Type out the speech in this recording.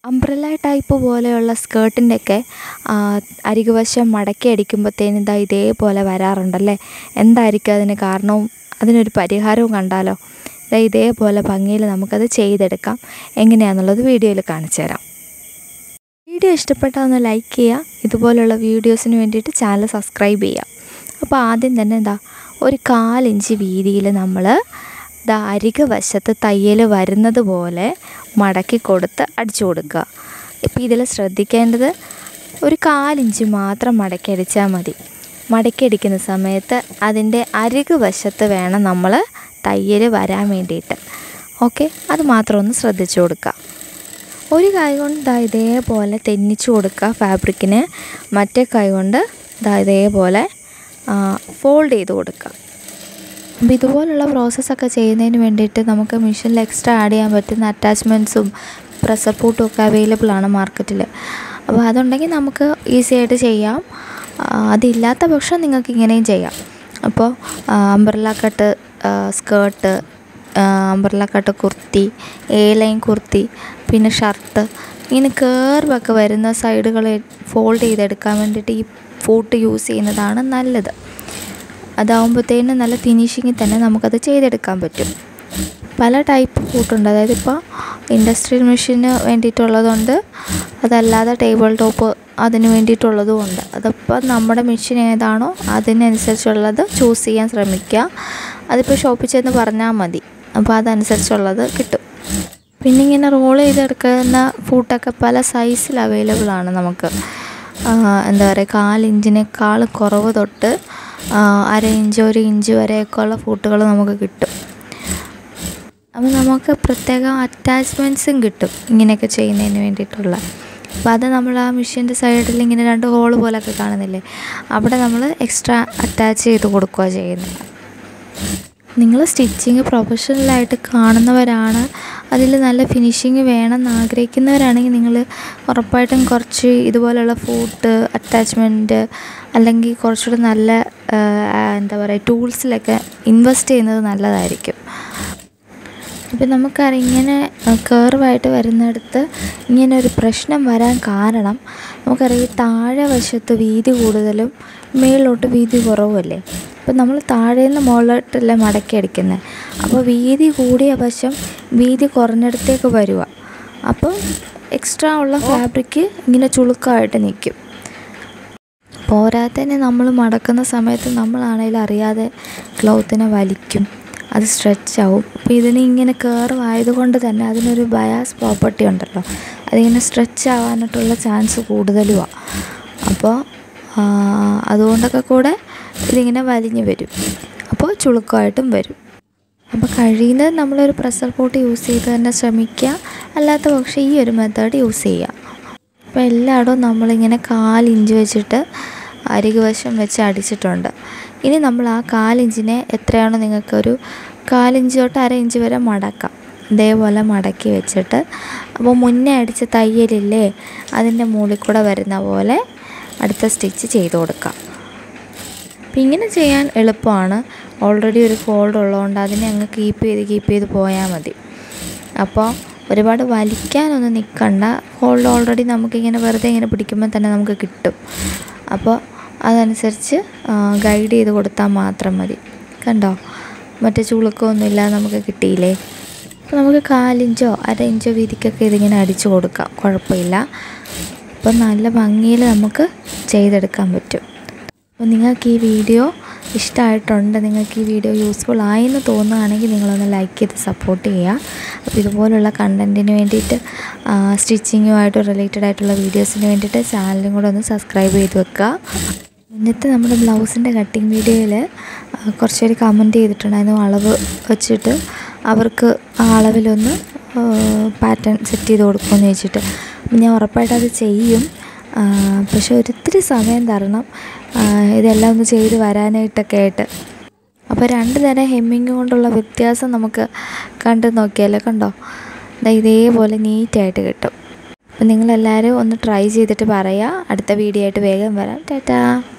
umbrella type പോലെയുള്ള സ്കേർട്ടിൻ്റെയൊക്കെ അരികുവശം മടക്കി അടിക്കുമ്പോഴത്തേനും ഇതാ ഇതേപോലെ വരാറുണ്ടല്ലേ എന്തായിരിക്കും അതിന് കാരണവും അതിനൊരു പരിഹാരവും കണ്ടാലോ ദാ ഇതേപോലെ ഭംഗിയിൽ നമുക്കത് ചെയ്തെടുക്കാം എങ്ങനെയാണെന്നുള്ളത് വീഡിയോയിൽ കാണിച്ചു തരാം വീഡിയോ ഇഷ്ടപ്പെട്ടാൽ ഒന്ന് ലൈക്ക് ചെയ്യുക ഇതുപോലുള്ള വീഡിയോസിന് വേണ്ടിയിട്ട് ചാനൽ സബ്സ്ക്രൈബ് ചെയ്യുക അപ്പോൾ ആദ്യം തന്നെ എന്താ ഒരു കാലിഞ്ച് വീതിയിൽ നമ്മൾ ദാ അരികു വശത്ത് തയ്യൽ വരുന്നത് പോലെ മടക്കി കൊടുത്ത് അടിച്ചു കൊടുക്കുക ഇപ്പോൾ ഇതിൽ ശ്രദ്ധിക്കേണ്ടത് ഒരു കാലിഞ്ച് മാത്രം മടക്കി അടിച്ചാൽ മതി മടക്കി അടിക്കുന്ന സമയത്ത് അതിൻ്റെ അരികു വശത്ത് വേണം നമ്മൾ തയ്യൽ വരാൻ വേണ്ടിയിട്ട് ഓക്കെ അത് മാത്രം ഒന്ന് ശ്രദ്ധിച്ചു കൊടുക്കുക ഒരു കൈ കൊണ്ട് ദാ ഇതേപോലെ തെന്നിച്ചു കൊടുക്കുക ഫാബ്രിക്കിന് മറ്റേ കൈ കൊണ്ട് ദാ ഇതേപോലെ ഫോൾഡ് ചെയ്ത് കൊടുക്കുക അപ്പോൾ ഇതുപോലുള്ള പ്രോസസ്സൊക്കെ ചെയ്യുന്നതിന് വേണ്ടിയിട്ട് നമുക്ക് മെഷീനിൽ എക്സ്ട്രാ ആഡ് ചെയ്യാൻ പറ്റുന്ന അറ്റാച്ച്മെൻറ്റ്സും പ്രഷർ പൂട്ടും ഒക്കെ അവൈലബിൾ ആണ് മാർക്കറ്റിൽ അപ്പോൾ അതുണ്ടെങ്കിൽ നമുക്ക് ഈസി ആയിട്ട് ചെയ്യാം അതില്ലാത്ത പക്ഷം നിങ്ങൾക്ക് ഇങ്ങനെയും ചെയ്യാം അപ്പോൾ umbrella cut skirt umbrella cut kurti A line kurti പിന്നെ ഷർട്ട് ഇങ്ങനെ കേർവൊക്കെ വരുന്ന സൈഡുകൾ ഫോൾഡ് ചെയ്തെടുക്കാൻ വേണ്ടിയിട്ട് ഈ ഫൂട്ട് യൂസ് ചെയ്യുന്നതാണ് നല്ലത് അതാവുമ്പോഴത്തേനും നല്ല ഫിനിഷിങ്ങിൽ തന്നെ നമുക്കത് ചെയ്തെടുക്കാൻ പറ്റും പല ടൈപ്പ് ഫൂട്ടുണ്ട് അതായത് ഇപ്പോൾ ഇൻഡസ്ട്രിയൽ മെഷീന് വേണ്ടിയിട്ടുള്ളതുണ്ട് അതല്ലാതെ ടേബിൾ ടോപ്പ് അതിന് വേണ്ടിയിട്ടുള്ളതും ഉണ്ട് അതിപ്പോൾ നമ്മുടെ മെഷീൻ ഏതാണോ അതിനനുസരിച്ചുള്ളത് ചൂസ് ചെയ്യാൻ ശ്രമിക്കുക അതിപ്പോൾ ഷോപ്പിൽ ചെന്ന് പറഞ്ഞാൽ മതി അപ്പോൾ അതനുസരിച്ചുള്ളത് കിട്ടും പിന്നെ ഇങ്ങനെ റോൾ ചെയ്തെടുക്കുന്ന ഫൂട്ടൊക്കെ പല സൈസിൽ അവൈലബിൾ ആണ് നമുക്ക് എന്താ പറയുക കാലിഞ്ചിനേക്കാൾ കുറവ് തൊട്ട് അര ഇഞ്ച് ഒരു ഇഞ്ച് വരെയൊക്കെ ഉള്ള ഫൂട്ടുകൾ നമുക്ക് കിട്ടും അപ്പോൾ നമുക്ക് പ്രത്യേകം അറ്റാച്ച്മെൻറ്റ്സും കിട്ടും ഇങ്ങനെയൊക്കെ ചെയ്യുന്നതിന് വേണ്ടിയിട്ടുള്ള അപ്പോൾ അത് നമ്മൾ ആ മെഷീൻ്റെ സൈഡിൽ ഇങ്ങനെ രണ്ട് ഹോൾ പോലൊക്കെ കാണുന്നില്ലേ അവിടെ നമ്മൾ എക്സ്ട്രാ അറ്റാച്ച് ചെയ്ത് കൊടുക്കുക ചെയ്യുന്നത് നിങ്ങൾ സ്റ്റിച്ചിങ് പ്രൊഫഷണലായിട്ട് കാണുന്നവരാണ് അതിൽ നല്ല ഫിനിഷിങ് വേണമെന്ന് ആഗ്രഹിക്കുന്നവരാണെങ്കിൽ നിങ്ങൾ ഉറപ്പായിട്ടും കുറച്ച് ഇതുപോലെയുള്ള ഫൂട്ട് അറ്റാച്ച്മെൻറ്റ് അല്ലെങ്കിൽ കുറച്ചുകൂടെ നല്ല എന്താ പറയുക ടൂൾസിലൊക്കെ ഇൻവെസ്റ്റ് ചെയ്യുന്നത് നല്ലതായിരിക്കും ഇപ്പം നമുക്കറിയാം ഇങ്ങനെ കേർവായിട്ട് വരുന്നിടത്ത് ഇങ്ങനെ ഒരു പ്രശ്നം വരാൻ കാരണം നമുക്കറിയാം താഴെ വശത്ത് വീതി കൂടുതലും മേളിലോട്ട് വീതി കുറവുമല്ലേ അപ്പം നമ്മൾ താഴേന്ന് മുകളിലോട്ടല്ല മടക്കി അടിക്കുന്നത് അപ്പോൾ വീതി കൂടിയ വശം വീതി കുറഞ്ഞിടത്തേക്ക് വരിക അപ്പോൾ എക്സ്ട്രാ ഉള്ള ഫാബ്രിക്ക് ഇങ്ങനെ ചുളുക്കമായിട്ട് നിൽക്കും പോരാത്തന്നെ നമ്മൾ മടക്കുന്ന സമയത്ത് നമ്മളാണെങ്കിലും അറിയാതെ ക്ലോത്തിനെ വലിക്കും അത് സ്ട്രെച്ച് ആവും അപ്പോൾ ഇതിന് ഇങ്ങനെ കർവ് ആയതുകൊണ്ട് തന്നെ അതിനൊരു ബയാസ് പ്രോപ്പർട്ടി ഉണ്ടല്ലോ അതിങ്ങനെ സ്ട്രെച്ച് ആവാനായിട്ടുള്ള ചാൻസ് കൂടുതലുമാണ് അപ്പോൾ അതുകൊണ്ടൊക്കെ കൂടെ ഇതിങ്ങനെ വലിഞ്ഞ് വരും അപ്പോൾ ചുളുക്കമായിട്ടും വരും അപ്പോൾ കഴിയുന്നത് നമ്മളൊരു പ്രഷർ പോട്ട് യൂസ് ചെയ്ത് തന്നെ ശ്രമിക്കുക അല്ലാത്ത പക്ഷേ ഈ ഒരു മെത്തേഡ് യൂസ് ചെയ്യുക അപ്പോൾ എല്ലായിടവും നമ്മളിങ്ങനെ കാലിഞ്ച് വെച്ചിട്ട് അരികുവശം വെച്ച് അടിച്ചിട്ടുണ്ട് ഇനി നമ്മൾ ആ കാലിഞ്ചിനെ എത്രയാണോ നിങ്ങൾക്കൊരു കാലിഞ്ച് തൊട്ട് അര ഇഞ്ച് വരെ മടക്കാം ഇതേപോലെ മടക്കി വെച്ചിട്ട് അപ്പോൾ മുന്നേ അടിച്ച തയ്യലില്ലേ അതിൻ്റെ മുകളിൽ കൂടെ വരുന്ന പോലെ അടുത്ത സ്റ്റിച്ച് ചെയ്ത് കൊടുക്കാം അപ്പം ഇങ്ങനെ ചെയ്യാൻ എളുപ്പമാണ് ഓൾറെഡി ഒരു ഫോൾഡ് ഉള്ളതുകൊണ്ട് അതിനെ അങ്ങ് കീപ്പ് ചെയ്ത് കീപ്പ് ചെയ്ത് പോയാൽ മതി അപ്പോൾ ഒരുപാട് വലിക്കാനൊന്നും നിൽക്കണ്ട ഹോൾഡ് ഓൾറെഡി നമുക്കിങ്ങനെ വെറുതെ ഇങ്ങനെ പിടിക്കുമ്പോൾ തന്നെ നമുക്ക് കിട്ടും അപ്പോൾ അതനുസരിച്ച് ഗൈഡ് ചെയ്ത് കൊടുത്താൽ മാത്രം മതി കണ്ടോ മറ്റേ ചുളുക്കമൊന്നും ഇല്ലാതെ നമുക്ക് കിട്ടിയില്ലേ അപ്പോൾ നമുക്ക് കാലിഞ്ചോ അര ഇഞ്ചോ വീതിക്കൊക്കെ ഇതിങ്ങനെ അടിച്ചു കൊടുക്കാം കുഴപ്പമില്ല അപ്പോൾ നല്ല ഭംഗിയിൽ നമുക്ക് ചെയ്തെടുക്കാൻ പറ്റും അപ്പോൾ നിങ്ങൾക്ക് ഈ വീഡിയോ ഇഷ്ടമായിട്ടുണ്ട് നിങ്ങൾക്ക് ഈ വീഡിയോ യൂസ്ഫുൾ ആയെന്ന് തോന്നുകയാണെങ്കിൽ നിങ്ങളൊന്ന് ലൈക്ക് ചെയ്ത് സപ്പോർട്ട് ചെയ്യുക അപ്പോൾ ഇതുപോലുള്ള കണ്ടൻറ്റിന് വേണ്ടിയിട്ട് സ്റ്റിച്ചിങ്ങുമായിട്ട് റിലേറ്റഡ് ആയിട്ടുള്ള വീഡിയോസിന് വേണ്ടിയിട്ട് ചാനലും കൂടെ ഒന്ന് സബ്സ്ക്രൈബ് ചെയ്ത് വെക്കുക ഇന്നത്തെ നമ്മുടെ ബ്ലൗസിൻ്റെ കട്ടിങ് വീഡിയോയിൽ കുറച്ച് പേര് കമൻറ്റ് ചെയ്തിട്ടുണ്ടായിരുന്നു അളവ് വെച്ചിട്ട് അവർക്ക് ആ അളവിലൊന്ന് പാറ്റേൺ സെറ്റ് ചെയ്ത് കൊടുക്കുമെന്ന് ചോദിച്ചിട്ട് അപ്പം ഞാൻ ഉറപ്പായിട്ട് അത് ചെയ്യും പക്ഷെ ഒരിത്തിരി സമയം തരണം ഇതെല്ലാം ഒന്ന് ചെയ്ത് വരാനായിട്ടൊക്കെ ആയിട്ട് അപ്പോൾ രണ്ട് തരം ഹെമ്മിങ് കൊണ്ടുള്ള വ്യത്യാസം നമുക്ക് കണ്ടു നോക്കിയാലോ കണ്ടോ ഇതേപോലെ നീറ്റായിട്ട് കിട്ടും അപ്പം നിങ്ങളെല്ലാവരും ഒന്ന് ട്രൈ ചെയ്തിട്ട് പറയുക അടുത്ത വീഡിയോ ആയിട്ട് വേഗം വരാം ടാറ്റാ